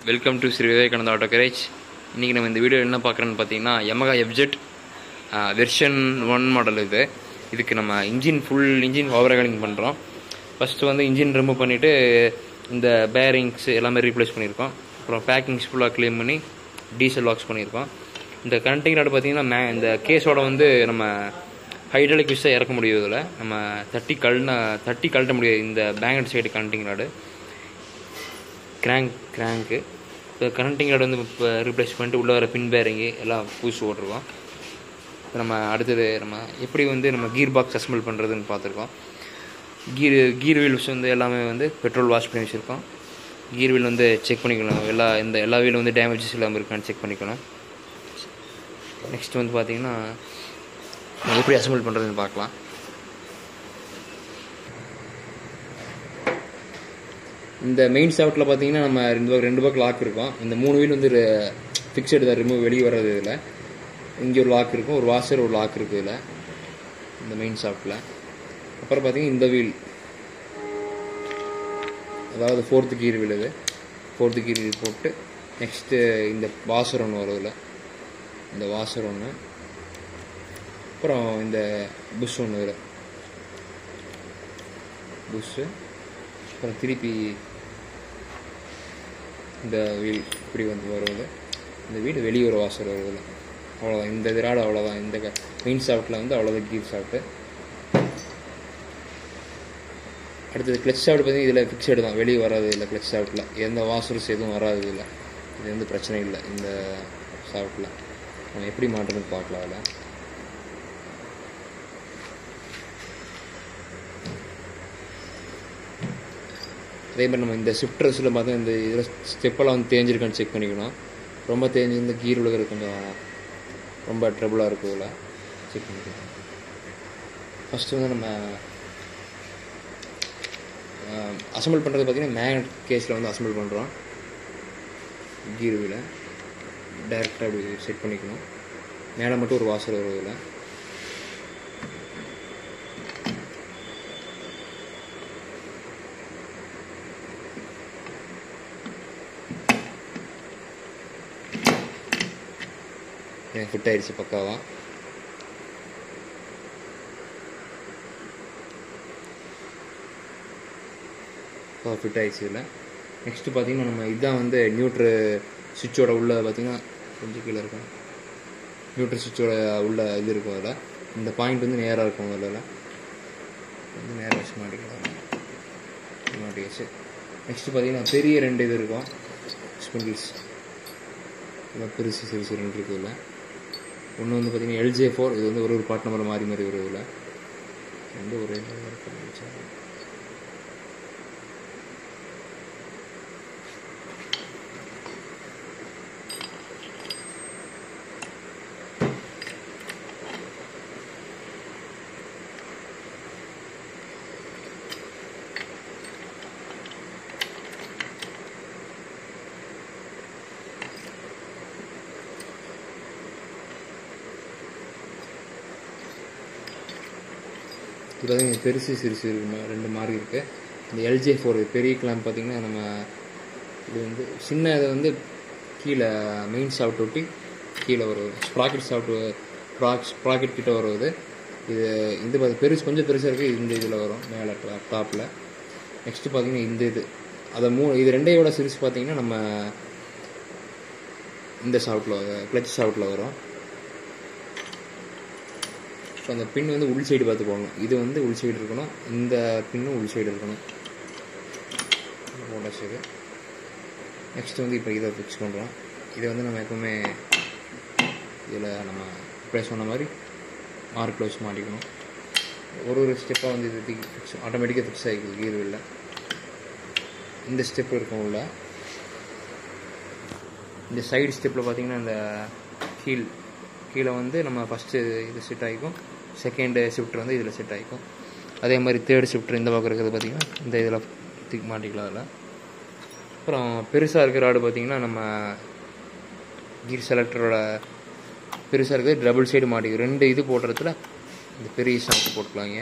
welcome to Shri Vivekananda auto garage இன்றைக்கி நம்ம இந்த வீடியோ என்ன பார்க்குறோன்னு பார்த்தீங்கன்னா Yamaha FZ version one model இது இதுக்கு நம்ம இன்ஜின் ஃபுல் இன்ஜின் ஓவரகாலிங் பண்ணுறோம் ஃபஸ்ட்டு வந்து இன்ஜின் ரிமூவ் பண்ணிவிட்டு இந்த பேரிங்ஸ் எல்லாமே ரீப்ளேஸ் பண்ணியிருக்கோம் அப்புறம் பேக்கிங்ஸ் ஃபுல்லாக க்ளீன் பண்ணி டீசல் லாக்ஸ் பண்ணியிருக்கோம் இந்த கனெக்டிங் ராடு பார்த்தீங்கன்னா மே இந்த கேஸோட வந்து நம்ம ஹைட்ராலிக் விஸை இறக்க முடியும் இதில் நம்ம தட்டி கழுன தட்டி கழட்ட முடியாது இந்த பேங்கட் சைடு கனெக்டிங் ராடு கிராங்க் கிராங்க்கு இப்போ கரண்டிங் ராடு வந்து இப்போ ரீப்ளேஸ் பண்ணிட்டு உள்ளே வர பின் பேரிங்கு எல்லாம் பூசி ஓட்டிருக்கோம் இப்போ நம்ம அடுத்தது நம்ம எப்படி வந்து நம்ம கீர் பாக்ஸ் அசம்பிள் பண்ணுறதுன்னு பார்த்துருக்கோம் கீர் கீர் வீல்ஸ் வந்து எல்லாமே வந்து பெட்ரோல் வாஷ் பண்ணி வச்சுருக்கோம் கீர் வீல் வந்து செக் பண்ணிக்கணும் எல்லா இந்த எல்லா வீலும் வந்து டேமேஜஸ் இல்லாமல் இருக்கான்னு செக் பண்ணிக்கணும் நெக்ஸ்ட் வந்து பார்த்தீங்கன்னா எப்படி அசம்பிள் பண்ணுறதுன்னு பார்க்கலாம் இந்த மெயின் சாஃப்ட்டில் பார்த்தீங்கன்னா நம்ம ரெண்டு பக்கம் ரெண்டு பக்கம் லாக் இருக்கும் இந்த மூணு வீல் வந்து ஃபிக்ஸடு தான் ரிமூவ் வெளியே வர்றது இதில் இங்கே ஒரு லாக் இருக்கும் ஒரு வாஷர் ஒரு லாக் இருக்குது இதில் இந்த மெயின் சாஃப்ட்டில் அப்புறம் பார்த்தீங்கன்னா இந்த வீல் அதாவது ஃபோர்த்து கீர் வீல் இது ஃபோர்த்து கீர் வீல் போட்டு நெக்ஸ்ட்டு இந்த வாஷர் ஒன்று வரும் இதில் இந்த வாஷர் ஒன்று அப்புறம் இந்த புஷ் ஒன்று இதில் புஷ்ஷு அப்புறம் திருப்பி இந்த வீல் இப்படி வந்து வருவது இந்த வீடு வெளியே ஒரு வாசல் வருவது அவ்வளோதான் இந்த திராடு அவ்வளோதான் இந்த மெயின் சாஃப்ட்டில் வந்து அவ்வளோதான் கீர் சாஃப்ட்டு அடுத்தது கிளச் சாஃப்ட் பார்த்தீங்கன்னா இதில் ஃபிக்ஸடு தான் வெளியே வராது இல்லை கிளச் சாஃப்ட்டில் எந்த வாசர்ஸ் எதுவும் வராது இதில் இது வந்து பிரச்சனை இல்லை இந்த சாஃப்ட்டில் நம்ம எப்படி மாட்டுறதுன்னு பார்க்கலாம் அதில் அதே மாதிரி நம்ம இந்த ஷிஃப்டர்ஸில் பார்த்தா இந்த இதில் ஸ்டெப்பெல்லாம் வந்து தேஞ்சிருக்கான்னு செக் பண்ணிக்கணும் ரொம்ப தேஞ்சிருந்த கீர் விழுகிறது கொஞ்சம் ரொம்ப ட்ரபுளாக இருக்கும் இதில் செக் பண்ணிக்கணும் ஃபஸ்ட்டு வந்து நம்ம அசம்பிள் பண்ணுறது பார்த்திங்கன்னா மேக்னட் கேஸில் வந்து அசம்பிள் பண்ணுறோம் கீர் வீலை டைரெக்டாக அப்படி செட் பண்ணிக்கணும் மேலே மட்டும் ஒரு வாசல் வரும் இதில் எனக்கு ஃபிட் ஆயிடுச்சு பக்காவா ஃபிட் ஆயிடுச்சு இதில் நெக்ஸ்ட்டு பார்த்தீங்கன்னா நம்ம இதுதான் வந்து நியூட்ரு சுவிட்சோட உள்ள பார்த்தீங்கன்னா கொஞ்சம் கீழே இருக்கும் நியூட்ரு சுவிட்சோட உள்ள இது இருக்கும் அதில் இந்த பாயிண்ட் வந்து நேராக இருக்கும் அதில் வந்து நேராக வச்சு மாட்டிக்கலாம் மாட்டிக்கிச்சு நெக்ஸ்ட்டு பார்த்தீங்கன்னா பெரிய ரெண்டு இது இருக்கும் ஸ்பிண்டில்ஸ் நல்லா பெருசு சிறுசு ரெண்டு இருக்குது இதில் ஒன்று வந்து பார்த்தீங்கன்னா எல்ஜே ஃபோர் இது வந்து ஒரு ஒரு பார்ட் நம்பர் மாறி மாறி வரும் இதில் ரெண்டு ஒரே இது பார்த்தீங்கன்னா பெருசு சிறுசு இருக்கு ரெண்டு மார்க் இருக்குது இந்த எல்ஜே ஃபோர் பெரிய கிளாம்ப் பார்த்தீங்கன்னா நம்ம இது வந்து சின்ன இதை வந்து கீழே மெயின் சாஃப்ட் ஒட்டி கீழே வரும் ஸ்ப்ராக்கெட் சாஃப்ட் ப்ராக் ஸ்ப்ராக்கெட் கிட்ட வருவது இது இது பார்த்து பெருசு கொஞ்சம் பெருசாக இருக்குது இந்த இதில் வரும் மேலே டாப்பில் நெக்ஸ்ட்டு பார்த்தீங்கன்னா இந்த இது அதை மூ இது ரெண்டையோட சிறுசு பார்த்தீங்கன்னா நம்ம இந்த சாஃப்ட்டில் கிளச் சாஃப்ட்டில் வரும் ஸோ அந்த பின் வந்து உள் சைடு பார்த்து போகணும் இது வந்து உள் சைடு இருக்கணும் இந்த பின்னும் உள் சைடு இருக்கணும் போட்டாச்சு இது நெக்ஸ்ட் வந்து இப்போ இதை ஃபிக்ஸ் பண்ணுறோம் இதை வந்து நம்ம எப்போவுமே இதில் நம்ம ப்ளே சொன்ன மாதிரி மார்க்கில் வச்சு மாட்டிக்கணும் ஒரு ஒரு ஸ்டெப்பாக வந்து இது ஃபிக்ஸ் ஆட்டோமேட்டிக்காக ஃபிக்ஸ் ஆகிக்குது கீர் வீலில் இந்த ஸ்டெப் இருக்கும் உள்ள இந்த சைடு ஸ்டெப்பில் பார்த்தீங்கன்னா இந்த கீழ் கீழே வந்து நம்ம ஃபஸ்ட்டு இது செட் ஆகிக்கும் செகண்டு ஷிஃப்ட் வந்து இதில் செட் ஆகிக்கும் அதே மாதிரி தேர்ட் ஷிஃப்ட் இந்த பக்கம் இருக்கிறது பார்த்திங்கன்னா இந்த இதில் தூக்கி மாட்டிக்கலாம் அதில் அப்புறம் பெருசாக இருக்கிற ஆடு பார்த்திங்கன்னா நம்ம கீர் செலக்டரோட பெருசாக இருக்கிறது டபுள் சைடு மாட்டிக்கும் ரெண்டு இது போடுறதுல இந்த பெரிய ஷாக்கு போட்டுக்கலாங்க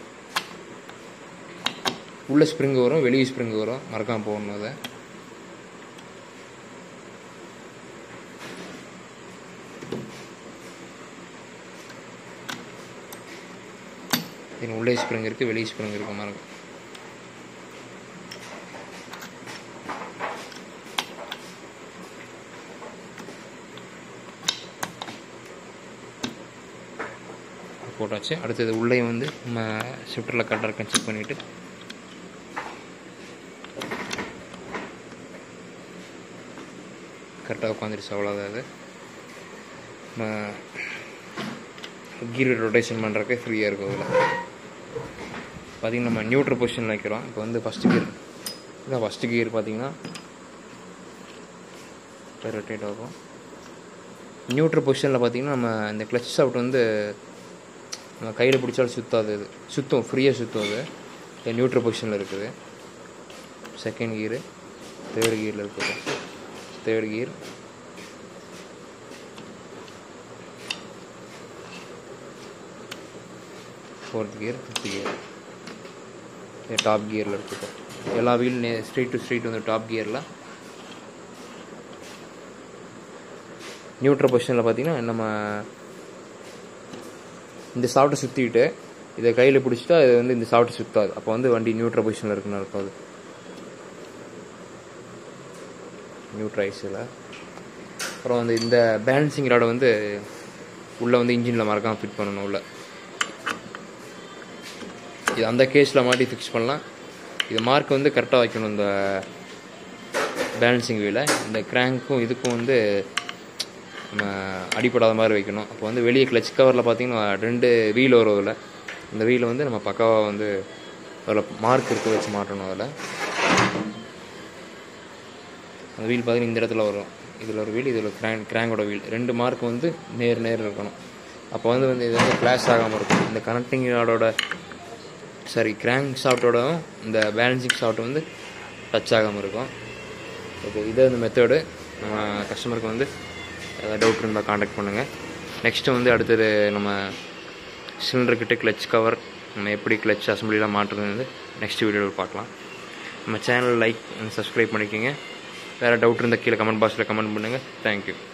உள்ள ஸ்ப்ரிங் வரும் வெளியே ஸ்ப்ரிங் வரும் மறக்காமல் போடணும் அதை இது உள்ளே ஸ்ப்ரிங் இருக்குது வெளியே ஸ்ப்ரிங் இருக்க மாதிரி இருக்கும் போட்டாச்சு அடுத்தது உள்ளே வந்து நம்ம ஷிஃப்டரில் கரெக்டாக இருக்கான்னு செக் பண்ணிவிட்டு கரெக்டாக உட்காந்துருச்சு அவ்வளோதான் அது நம்ம கீர் ரொட்டேஷன் பண்ணுறக்கு ஃப்ரீயாக இருக்கும் அதில் பார்த்திங்கன்னா நம்ம நியூட்ரல் பொசிஷனில் வைக்கிறோம் இப்போ வந்து ஃபஸ்ட்டு கியர் இதான் ஃபஸ்ட்டு கியர் பார்த்தீங்கன்னா ரொட்டேட் ஆகும் நியூட்ரல் பொசிஷனில் பார்த்தீங்கன்னா நம்ம இந்த கிளச் சாஃப்ட் வந்து நம்ம கையில் பிடிச்சாலும் சுத்தாது இது சுத்தம் ஃப்ரீயாக சுத்தம் அது நியூட்ரல் பொசிஷனில் இருக்குது செகண்ட் கியரு தேர்ட் கியரில் இருக்குது third gear fourth gear fifth gear top கியரில் இருக்குது எல்லா வீல் நே ஸ்ட்ரெயிட் டு ஸ்ட்ரெயிட் வந்து டாப் கியரில் நியூட்ரல் பொசிஷனில் பார்த்தீங்கன்னா நம்ம இந்த சாஃப்ட்டை சுற்றிக்கிட்டு இதை கையில் பிடிச்சிட்டா இது வந்து இந்த சாஃப்ட் சுத்தாது அப்போ வந்து வண்டி நியூட்ரல் பொசிஷனில் இருக்குன்னு இருக்கும் அது நியூட்ரைஸில் அப்புறம் வந்து இந்த பேலன்சிங் ராடை வந்து உள்ளே வந்து இன்ஜினில் மறக்காமல் ஃபிட் பண்ணணும் உள்ள இது அந்த கேஸில் மாட்டி ஃபிக்ஸ் பண்ணலாம் இது மார்க் வந்து கரெக்டாக வைக்கணும் இந்த பேலன்சிங் வீலை இந்த கிராங்க்கும் இதுக்கும் வந்து நம்ம அடிப்படாத மாதிரி வைக்கணும் அப்போ வந்து வெளியே கிளச் கவரில் பார்த்தீங்கன்னா ரெண்டு வீல் வரும் அதில் இந்த வீலை வந்து நம்ம பக்காவாக வந்து அதில் மார்க் இருக்க வச்சு மாட்டணும் அதில் அந்த வீல் பார்த்தீங்கன்னா இந்த இடத்துல வரும் இதில் ஒரு வீல் இதில் கிராங் கிராங்கோட வீல் ரெண்டு மார்க் வந்து நேர் நேர் இருக்கணும் அப்போ வந்து வந்து இது வந்து கிளாஷ் ஆகாமல் இருக்கும் இந்த கனெக்டிங் ராடோட சாரி கிராங்க் சாஃப்ட்டோடவும் இந்த பேலன்சிங் சாஃப்ட் வந்து டச் ஆகாமல் இருக்கும் ஓகே இதே இந்த மெத்தடு நம்ம கஸ்டமருக்கு வந்து ஏதாவது டவுட் இருந்தால் காண்டாக்ட் பண்ணுங்கள் நெக்ஸ்ட்டு வந்து அடுத்தது நம்ம சிலிண்டர்கிட்ட கிளச் கவர் நம்ம எப்படி கிளச் அசம்பிளிலாம் மாட்டுறது வந்து நெக்ஸ்ட் வீடியோவில் பார்க்கலாம் நம்ம சேனல் லைக் அண்ட் சப்ஸ்கிரைப் பண்ணிக்கோங்க வேறு டவுட் இருந்தால் கீழே கமெண்ட் பாக்ஸில் கமெண்ட் பண்ணுங்கள் தேங்க்யூ